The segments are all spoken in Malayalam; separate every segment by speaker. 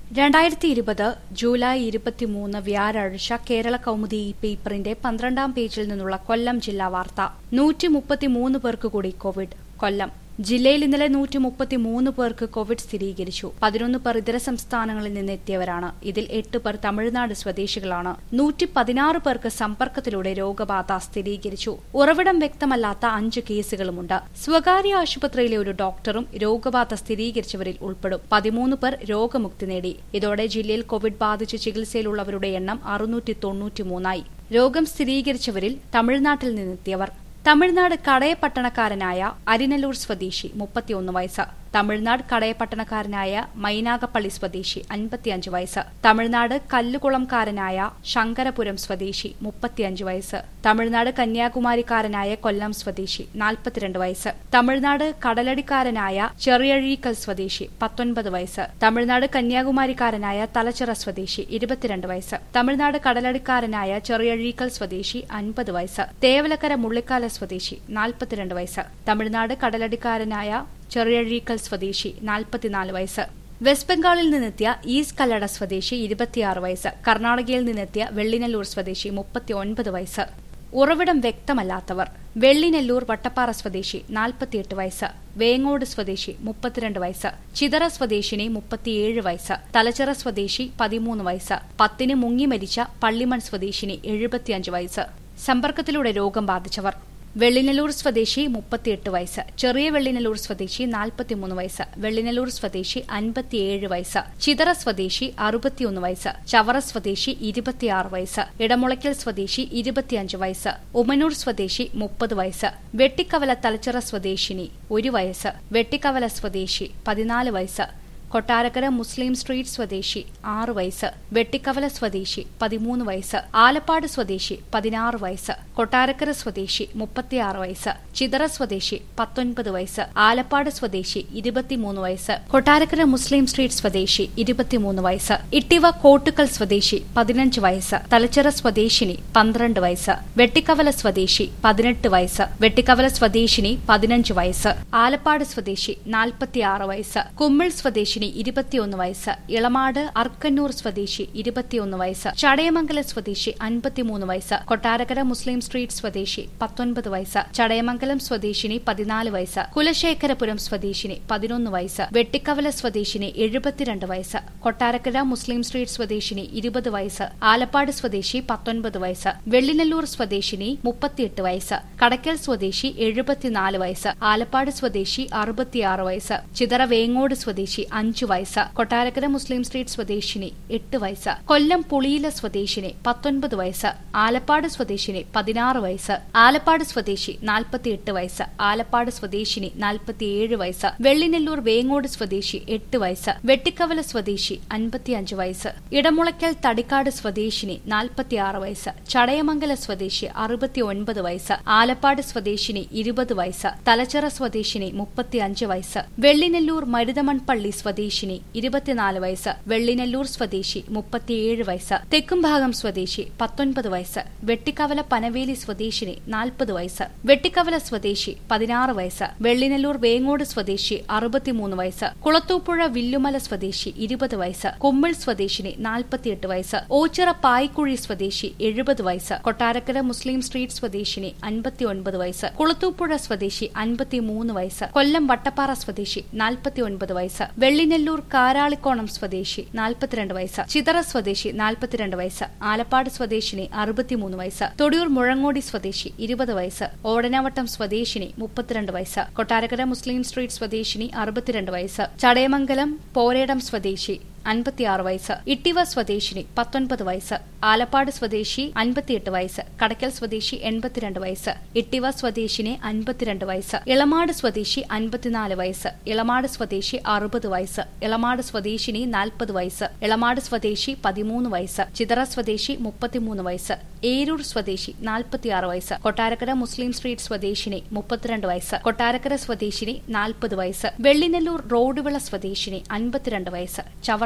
Speaker 1: രണ്ടായിരത്തി ഇരുപത് ജൂലൈ ഇരുപത്തിമൂന്ന് വ്യാഴാഴ്ച കേരള കൗമുദി ഈ പേപ്പറിന്റെ പന്ത്രണ്ടാം പേജിൽ നിന്നുള്ള കൊല്ലം ജില്ലാ വാർത്ത നൂറ്റി മുപ്പത്തിമൂന്ന് പേർക്ക് കൂടി കോവിഡ് കൊല്ലം ജില്ലയിൽ ഇന്നലെ നൂറ്റി മുപ്പത്തിമൂന്ന് പേർക്ക് കോവിഡ് സ്ഥിരീകരിച്ചു പതിനൊന്ന് പേർ ഇതര സംസ്ഥാനങ്ങളിൽ നിന്ന് എത്തിയവരാണ് ഇതിൽ എട്ട് പേർ തമിഴ്നാട് സ്വദേശികളാണ് നൂറ്റി പതിനാറ് പേർക്ക് സമ്പർക്കത്തിലൂടെ രോഗബാധ സ്ഥിരീകരിച്ചു ഉറവിടം വ്യക്തമല്ലാത്ത അഞ്ച് കേസുകളുമുണ്ട് സ്വകാര്യ ആശുപത്രിയിലെ ഒരു ഡോക്ടറും രോഗബാധ സ്ഥിരീകരിച്ചവരിൽ ഉൾപ്പെടും പതിമൂന്ന് പേർ രോഗമുക്തി നേടി ഇതോടെ ജില്ലയിൽ കോവിഡ് ബാധിച്ച് ചികിത്സയിലുള്ളവരുടെ എണ്ണം അറുന്നൂറ്റി തൊണ്ണൂറ്റിമൂന്നായി രോഗം സ്ഥിരീകരിച്ചവരിൽ തമിഴ്നാട്ടിൽ നിന്നെത്തിയവർ തമിഴ്നാട് കടയപ്പട്ടണക്കാരനായ അരിനല്ലൂർ സ്വദേശി മുപ്പത്തിയൊന്ന് വയസ്സ് തമിഴ്നാട് കടയപ്പട്ടണക്കാരനായ മൈനാഗപ്പള്ളി സ്വദേശി അൻപത്തിയഞ്ച് വയസ്സ് തമിഴ്നാട് കല്ലുകുളംകാരനായ ശങ്കരപുരം സ്വദേശി മുപ്പത്തിയഞ്ച് വയസ്സ് തമിഴ്നാട് കന്യാകുമാരിക്കാരനായ കൊല്ലം സ്വദേശി നാൽപ്പത്തിരണ്ട് വയസ്സ് തമിഴ്നാട് കടലടിക്കാരനായ ചെറിയഴീക്കൽ സ്വദേശി പത്തൊൻപത് വയസ്സ് തമിഴ്നാട് കന്യാകുമാരിക്കാരനായ തലച്ചിറ സ്വദേശി ഇരുപത്തിരണ്ട് വയസ്സ് തമിഴ്നാട് കടലടിക്കാരനായ ചെറിയഴീക്കൽ സ്വദേശി അൻപത് വയസ്സ് തേവലക്കര മുള്ളിക്കാല സ്വദേശി നാൽപ്പത്തിരണ്ട് വയസ്സ് തമിഴ്നാട് കടലടിക്കാരനായ ചെറിയഴീക്കൽ സ്വദേശി നാൽപ്പത്തിനാല് വയസ്സ് വെസ്റ്റ് ബംഗാളിൽ നിന്നെത്തിയ ഈസ്റ്റ് കല്ലട സ്വദേശി ഇരുപത്തിയാറ് വയസ്സ് കർണാടകയിൽ നിന്നെത്തിയ വെള്ളിനല്ലൂർ സ്വദേശി മുപ്പത്തിയൊൻപത് വയസ്സ് ഉറവിടം വ്യക്തമല്ലാത്തവർ വെള്ളിനെല്ലൂർ വട്ടപ്പാറ സ്വദേശി നാൽപ്പത്തിയെട്ട് വയസ്സ് വേങ്ങോട് സ്വദേശി മുപ്പത്തിരണ്ട് വയസ്സ് ചിതറ സ്വദേശിനി മുപ്പത്തിയേഴ് വയസ്സ് തലച്ചിറ സ്വദേശി പതിമൂന്ന് വയസ്സ് പത്തിന് മുങ്ങി മരിച്ച പള്ളിമൺ സ്വദേശിനി എഴുപത്തിയഞ്ച് വയസ്സ് സമ്പർക്കത്തിലൂടെ രോഗം ബാധിച്ചവർ വെള്ളിനല്ലൂർ സ്വദേശി മുപ്പത്തിയെട്ട് വയസ്സ് ചെറിയ വെള്ളിനല്ലൂർ സ്വദേശി നാൽപ്പത്തിമൂന്ന് വയസ്സ് വെള്ളിനല്ലൂർ സ്വദേശി അൻപത്തിയേഴ് വയസ്സ് ചിതറ സ്വദേശി അറുപത്തിയൊന്ന് വയസ്സ് ചവറ സ്വദേശി ഇരുപത്തിയാറ് വയസ്സ് ഇടമുളയ്ക്കൽ സ്വദേശി ഇരുപത്തിയഞ്ച് വയസ്സ് ഉമനൂർ സ്വദേശി മുപ്പത് വയസ്സ് വെട്ടിക്കവല തലച്ചിറ സ്വദേശിനി ഒരു വയസ്സ് വെട്ടിക്കവല സ്വദേശി പതിനാല് വയസ്സ് കൊട്ടാരക്കര മുസ്ലിം സ്ട്രീറ്റ് സ്വദേശി ആറ് വയസ്സ് വെട്ടിക്കവല സ്വദേശി പതിമൂന്ന് വയസ്സ് ആലപ്പാട് സ്വദേശി പതിനാറ് വയസ്സ് കൊട്ടാരക്കര സ്വദേശി മുപ്പത്തിയാറ് വയസ്സ് ചിതറ സ്വദേശി പത്തൊൻപത് വയസ്സ് ആലപ്പാട് സ്വദേശി ഇരുപത്തിമൂന്ന് വയസ്സ് കൊട്ടാരക്കര മുസ്ലിം സ്ട്രീറ്റ് സ്വദേശി ഇരുപത്തിമൂന്ന് വയസ്സ് ഇട്ടിവ കോട്ടുക്കൽ സ്വദേശി പതിനഞ്ച് വയസ്സ് തലച്ചിറ സ്വദേശിനി പന്ത്രണ്ട് വയസ്സ് വെട്ടിക്കവല സ്വദേശി പതിനെട്ട് വയസ്സ് വെട്ടിക്കവല സ്വദേശിനി പതിനഞ്ച് വയസ്സ് ആലപ്പാട് സ്വദേശി നാൽപ്പത്തിയാറ് വയസ്സ് കുമ്മിൾ സ്വദേശിനി ഇരുപത്തിയൊന്ന് വയസ്സ് ഇളമാട് അർക്കന്നൂർ സ്വദേശി ഇരുപത്തിയൊന്ന് വയസ്സ് ചടയമംഗല സ്വദേശി അൻപത്തിമൂന്ന് വയസ്സ് കൊട്ടാരക്കര മുസ്ലിം സ്ട്രീറ്റ് സ്വദേശി പത്തൊൻപത് വയസ്സ് ചടയമംഗലം സ്വദേശിനി പതിനാല് വയസ്സ് കുലശേഖരപുരം സ്വദേശിനി പതിനൊന്ന് വയസ്സ് വെട്ടിക്കവല സ്വദേശിനി എഴുപത്തിരണ്ട് വയസ്സ് കൊട്ടാരക്കര മുസ്ലിം സ്ട്രീറ്റ് സ്വദേശിനി ഇരുപത് വയസ്സ് ആലപ്പാട് സ്വദേശി പത്തൊൻപത് വയസ്സ് വെള്ളിനെല്ലൂർ സ്വദേശിനി മുപ്പത്തിയെട്ട് വയസ്സ് കടയ്ക്കൽ സ്വദേശി എഴുപത്തിനാല് വയസ്സ് ആലപ്പാട് സ്വദേശി അറുപത്തിയാറ് വയസ്സ് ചിതറ വേങ്ങോട് സ്വദേശി അഞ്ചു വയസ്സ് കൊട്ടാരക്കര മുസ്ലിം സ്ട്രീറ്റ് സ്വദേശിനി എട്ട് വയസ്സ് കൊല്ലം പുളിയില സ്വദേശിനി പത്തൊൻപത് വയസ്സ് ആലപ്പാട് സ്വദേശിനി പതിനാറ് വയസ്സ് ആലപ്പാട് സ്വദേശി നാൽപ്പത്തിയെട്ട് വയസ്സ് ആലപ്പാട് സ്വദേശിനി നാൽപ്പത്തിയേഴ് വയസ്സ് വെള്ളിനെല്ലൂർ വേങ്ങോട് സ്വദേശി എട്ട് വയസ്സ് വെട്ടിക്കവല സ്വദേശി അൻപത്തിയഞ്ച് വയസ്സ് ഇടമുളയ്ക്കൽ തടിക്കാട് സ്വദേശിനി നാൽപ്പത്തിയാറ് വയസ്സ് ചടയമംഗല സ്വദേശി അറുപത്തിയൊൻപത് വയസ്സ് ആലപ്പാട് സ്വദേശിനി ഇരുപത് വയസ്സ് തലച്ചിറ സ്വദേശിനി മുപ്പത്തിയഞ്ച് വയസ്സ് വെള്ളിനെല്ലൂർ മരുതമൺപള്ളി സ്വദേശിനി ഇരുപത്തിനാല് വയസ്സ് വെള്ളിനെല്ലൂർ സ്വദേശി മുപ്പത്തിയേഴ് വയസ്സ് തെക്കുംഭാഗം സ്വദേശി പത്തൊൻപത് വയസ്സ് വെട്ടിക്കവല പനവേലി സ്വദേശിനി നാൽപ്പത് വയസ്സ് വെട്ടിക്കവല സ്വദേശി പതിനാറ് വയസ്സ് വെള്ളിനെല്ലൂർ വേങ്ങോട് സ്വദേശി അറുപത്തിമൂന്ന് വയസ്സ് കുളത്തൂപ്പുഴ വില്ലുമല സ്വദേശി ഇരുപത് വയസ്സ് കുമ്മിൾ സ്വദേശിനി നാൽപ്പത്തിയെട്ട് വയസ്സ് ഓച്ചിറ പായിക്കുഴി സ്വദേശി എഴുപത് വയസ്സ് കൊട്ടാരക്കര മുസ്ലിം സ്ട്രീറ്റ് സ്വദേശിനി അൻപത്തിയൊൻപത് വയസ്സ് കുളത്തൂപ്പുഴ സ്വദേശി അൻപത്തിമൂന്ന് വയസ്സ് കൊല്ലം വട്ടപ്പാറ സ്വദേശി നാൽപ്പത്തിയൊൻപത് വയസ്സ് വെള്ളിനെല്ലൂർ കാരാളിക്കോണം സ്വദേശി നാൽപ്പത്തിരണ്ട് വയസ്സ് ചിതറ സ്വദേശി നാൽപ്പത്തിരണ്ട് വയസ്സ് ആലപ്പാട് സ്വദേശിനി അറുപത്തിമൂന്ന് വയസ്സ് തൊടിയൂർ മുഴങ്ങോടി സ്വദേശി ഇരുപത് വയസ്സ് ഓടനാവട്ടം സ്വദേശിനി മുപ്പത്തിരണ്ട് വയസ്സ് കൊട്ടാരക്കര മുസ്ലിം സ്ട്രീറ്റ് സ്വദേശിനി അറുപത്തിരണ്ട് വയസ്സ് ചടയമംഗലം പോരേടം സ്വദേശി അൻപത്തിയാറ് വയസ്സ് ഇട്ടിവ സ്വദേശിനി പത്തൊൻപത് വയസ്സ് ആലപ്പാട് സ്വദേശി അൻപത്തിയെട്ട് വയസ്സ് കടയ്ക്കൽ സ്വദേശി എൺപത്തിരണ്ട് വയസ്സ് ഇട്ടിവ സ്വദേശിനി അൻപത്തിരണ്ട് വയസ്സ് ഇളമാട് സ്വദേശി അൻപത്തിനാല് വയസ്സ് ഇളമാട് സ്വദേശി അറുപത് വയസ്സ് ഇളമാട് സ്വദേശിനി നാൽപ്പത് വയസ്സ് ഇളമാട് സ്വദേശി പതിമൂന്ന് വയസ്സ് ചിതറ സ്വദേശി മുപ്പത്തിമൂന്ന് വയസ്സ് ഏരൂർ സ്വദേശി നാൽപ്പത്തിയാറ് വയസ്സ് കൊട്ടാരക്കര മുസ്ലിം സ്ട്രീറ്റ് സ്വദേശിനി മുപ്പത്തിരണ്ട് വയസ്സ് കൊട്ടാരക്കര സ്വദേശിനി നാൽപ്പത് വയസ്സ് വെള്ളിനെല്ലൂർ റോഡുവിള സ്വദേശിനി അൻപത്തിരണ്ട് വയസ്സ് ചവറ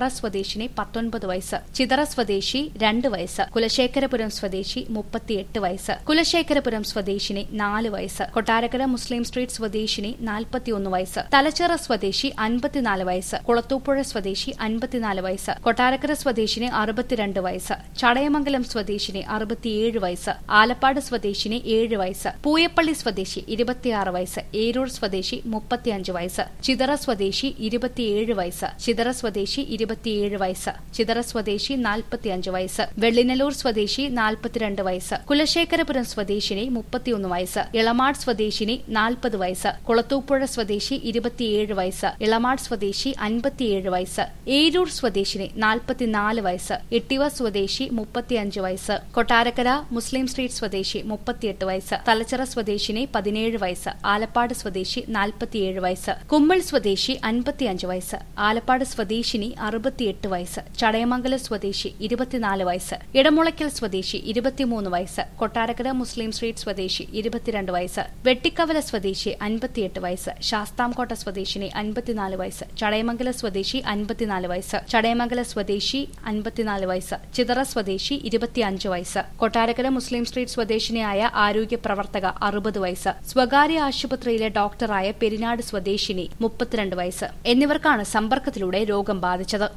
Speaker 1: സ്വദേശിനി പത്തൊൻപത് വയസ്സ് ചിതറ സ്വദേശി രണ്ട് വയസ്സ് കുലശേഖരപുരം സ്വദേശി മുപ്പത്തിയെട്ട് വയസ്സ് കുലശേഖരപുരം സ്വദേശിനി നാല് വയസ്സ് കൊട്ടാരക്കര മുസ്ലിം സ്ട്രീറ്റ് സ്വദേശിനി നാൽപ്പത്തിയൊന്ന് വയസ്സ് തലച്ചിറ സ്വദേശി അൻപത്തിനാല് വയസ്സ് കുളത്തൂപ്പുഴ സ്വദേശി അൻപത്തിനാല് വയസ്സ് കൊട്ടാരക്കര സ്വദേശിനി അറുപത്തിരണ്ട് വയസ്സ് ചടയമംഗലം സ്വദേശിനി അറുപത്തിയേഴ് വയസ്സ് ആലപ്പാട് സ്വദേശിനി ഏഴ് വയസ്സ് പൂയപ്പള്ളി സ്വദേശി ഇരുപത്തിയാറ് വയസ്സ് ഏരൂർ സ്വദേശി മുപ്പത്തിയഞ്ച് വയസ്സ് ചിതറ സ്വദേശി ഇരുപത്തിയേഴ് വയസ്സ് ചിതറ സ്വദേശി ഇരുപത്തിയേഴ് വയസ്സ് ചിതറ സ്വദേശി നാൽപ്പത്തിയഞ്ച് വയസ്സ് വെള്ളിനല്ലൂർ സ്വദേശി നാൽപ്പത്തിരണ്ട് വയസ്സ് കുലശേഖരപുരം സ്വദേശിനി മുപ്പത്തിയൊന്ന് വയസ്സ് ഇളമാട് സ്വദേശിനി നാൽപ്പത് വയസ്സ് കുളത്തൂപ്പുഴ സ്വദേശി ഇരുപത്തിയേഴ് വയസ്സ് ഇളമാട് സ്വദേശി അൻപത്തിയേഴ് വയസ്സ് ഏരൂർ സ്വദേശിനി നാൽപ്പത്തിനാല് വയസ്സ് ഇട്ടിവ സ്വദേശി മുപ്പത്തിയഞ്ച് വയസ്സ് കൊട്ടാരക്കര മുസ്ലിം സ്ട്രീറ്റ് സ്വദേശി മുപ്പത്തിയെട്ട് വയസ്സ് തലച്ചിറ സ്വദേശിനി പതിനേഴ് വയസ്സ് ആലപ്പാട് സ്വദേശി നാൽപ്പത്തിയേഴ് വയസ്സ് കുമ്മൾ സ്വദേശി അൻപത്തിയഞ്ച് വയസ്സ് ആലപ്പാട് സ്വദേശിനി അറുപത്തിയെട്ട് വയസ്സ് ചടയമംഗലം സ്വദേശി ഇരുപത്തിനാല് വയസ്സ് ഇടമുളയ്ക്കൽ സ്വദേശി ഇരുപത്തിമൂന്ന് വയസ്സ് കൊട്ടാരക്കര മുസ്ലിം സ്ട്രീറ്റ് സ്വദേശി ഇരുപത്തിരണ്ട് വയസ്സ് വെട്ടിക്കവല സ്വദേശി അൻപത്തിയെട്ട് വയസ്സ് ശാസ്താംകോട്ട സ്വദേശിനി അൻപത്തിനാല് വയസ്സ് ചടയമംഗല സ്വദേശി അൻപത്തിനാല് വയസ്സ് ചടയമംഗല സ്വദേശി അൻപത്തിനാല് വയസ്സ് ചിതറ സ്വദേശി ഇരുപത്തിയഞ്ച് വയസ്സ് കൊട്ടാരക്കര മുസ്ലിം സ്ട്രീറ്റ് സ്വദേശിനിയായ ആരോഗ്യ പ്രവർത്തക അറുപത് വയസ്സ് സ്വകാര്യ ആശുപത്രിയിലെ ഡോക്ടറായ പെരിനാട് സ്വദേശിനി മുപ്പത്തിരണ്ട് വയസ്സ് എന്നിവർക്കാണ് സമ്പർക്കത്തിലൂടെ രോഗം ബാധിച്ചത്